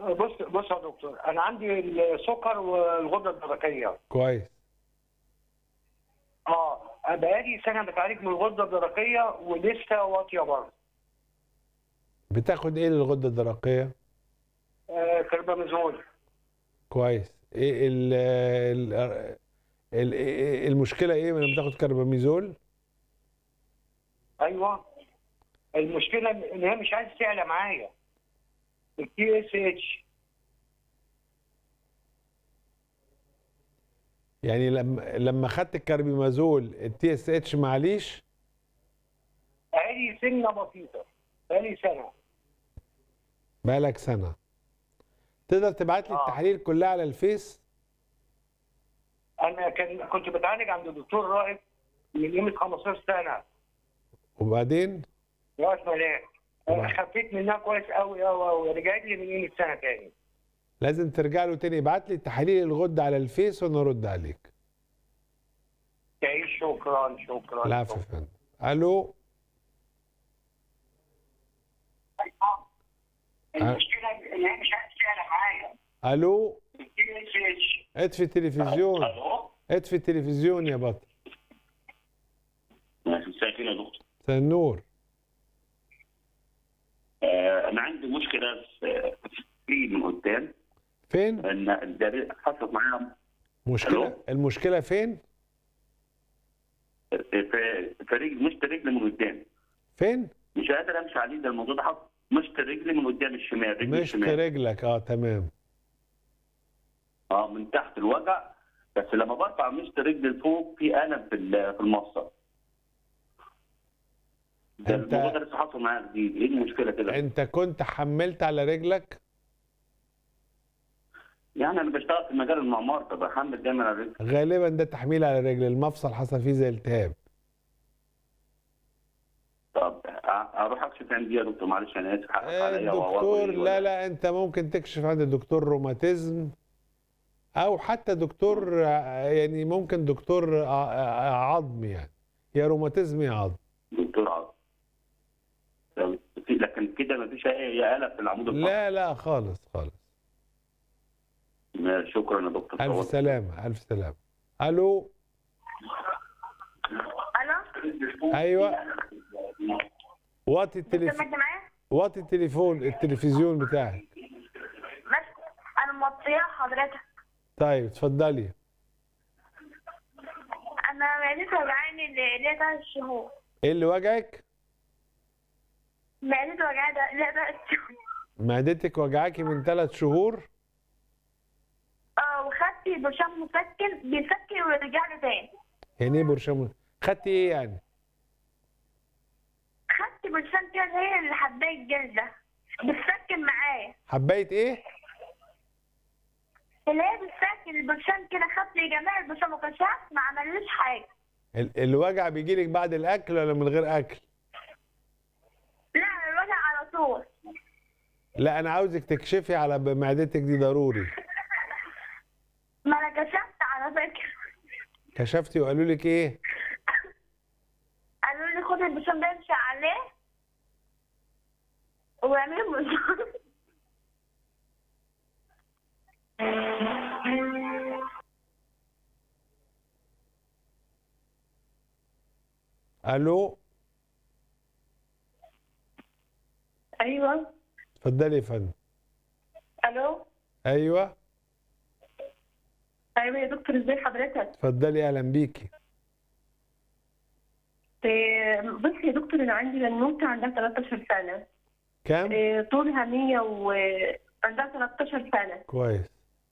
بص بص يا دكتور انا عندي السكر والغده الدرقيه كويس اه بقالي سنه بتعالج من الغده الدرقيه ولسه واطيه برضه بتاخد ايه للغده الدرقيه آه كربامازول كويس ايه ال ال ال إيه المشكله ايه لما بتاخد كرباميزول ايوه المشكله ان هي مش عايز تعلى معايا التي اس اتش يعني لما لما خدت الكربامازول التي اس اتش معليش بقالي سنه بسيطه بقالي سنه بقالك سنه تقدر تبعت لي آه. التحاليل كلها على الفيس انا كان كنت بتعالج عند دكتور رائد من قيمه 15 سنه وبعدين راس ملاك طبعا. خفيت منها كويس قوي قوي قوي رجعت لي من قيمه سنه تاني لازم ترجع له تاني ابعت لي تحاليل الغده على الفيس وانا ارد عليك تعيش شكرا شكرا العفو يا شكراً. فندم الو المشكله ان هي مش عايز تعلى معايا الو التي اس اتش اطفي التلفزيون الو اطفي التلفزيون يا بطل مساء الخير يا دكتور مساء النور آه، انا عندي مشكله في في من قدام فين ان الدري- حصلت معايا مشكله ألو؟ المشكله فين في في رجل مشط رجلي من قدام فين مش قادر امشي عليه ده الموضوع ده حصل مشط رجلي من قدام الشمال رجلي مش الشمال رجلك اه تمام اه من تحت الوجع بس لما برفع مشط رجلي لفوق في الم في ال- في المفصل ده أنت- الموضوع ده لسه حصل معايا جديد ايه المشكله كده؟ انت كنت حملت على رجلك يعني انا بشتغل في مجال المعمار فبحمل دايما على الرجل غالبا ده تحميل على رجل المفصل حصل فيه زي التهاب طب أ- اروح اكشف عندي يا دكتور معلش انا اسف حقك عليا الدكتور وأ- لا لا انت ممكن تكشف عند دكتور روماتيزم او حتى دكتور آه، يعني ممكن دكتور آه، آه، عظم يعني يا روماتيزم يا عظم دكتور عاطف طب في- لكن كده مفيش اي قلق في العمود الفقري لا لا خالص خالص شكرا يا دكتور الف طولت. سلامه الف سلامه الو الو ايوه وطي التليف... سمعت معايا وطي التليفون التلفزيون بتاعك بس انا موطيه حضرتك طيب اتفضلي انا معدتي وجعاني ليا تلات شهور ايه اللي وجعك معدتي وجعاني ليا تلات شهور معدتك وجعاكي من ثلاث شهور اه وخدت برشام مسكن بيسكن ورجع لي تاني يعني ايه برشام خدتي ايه يعني خدت برشام كده زي اللي حبايه الجلد ده بتسكن معايا حبايه ايه اللي هي بتسكن البرشام كده خدت لي جميع البرشام وكشفت ما عملليش حاجه ال- الوجع بيجيلك بعد الاكل ولا من غير اكل لا الوجع على طول لا انا عاوزك تكشفي على ب- معدتك دي ضروري ما انا كشفت على فكره كشفتي وقالوا لك ايه قالوا لي خد البرشام ده امشي عليه واعملي برشام الو ايوه اتفضلي يا فندم الو ايوه ايوه يا دكتور ازي حضرتك اتفضلي اهلا بيكي إيه، بص يا دكتور انا عندي بنوته عندها 13 سنه كام إيه، طولها 100 و عندها 13 سنه كويس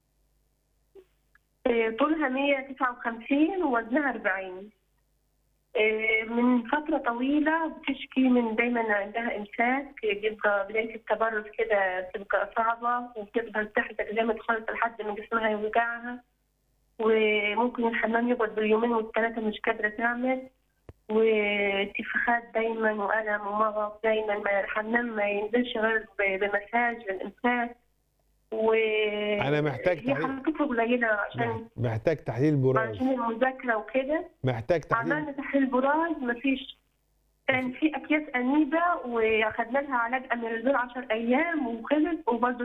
إيه، طولها 159 ووزنها 40 إيه، من فترة طويلة بتشكي من دايما عندها إمساك بيبقى بداية التبرد كده بتبقى صعبة وبتفضل تحزق جامد خالص لحد ما جسمها يوجعها وممكن الحمام يقعد باليومين والثلاثة مش قادرة تعمل وانتفاخات دايما وألم ومغص دايما ما الحمام ما ينزلش غير ب- بمساج للإمساك و أنا محتاج هي تحقيق- حركتها قليلة عشان محتاج تحليل براز عشان المذاكرة وكده محتاج تحليل عملنا تحليل براز مفيش كان في أكياس أنيبا وأخدنا لها علاج أميرازول 10 أيام وخلص وبرضه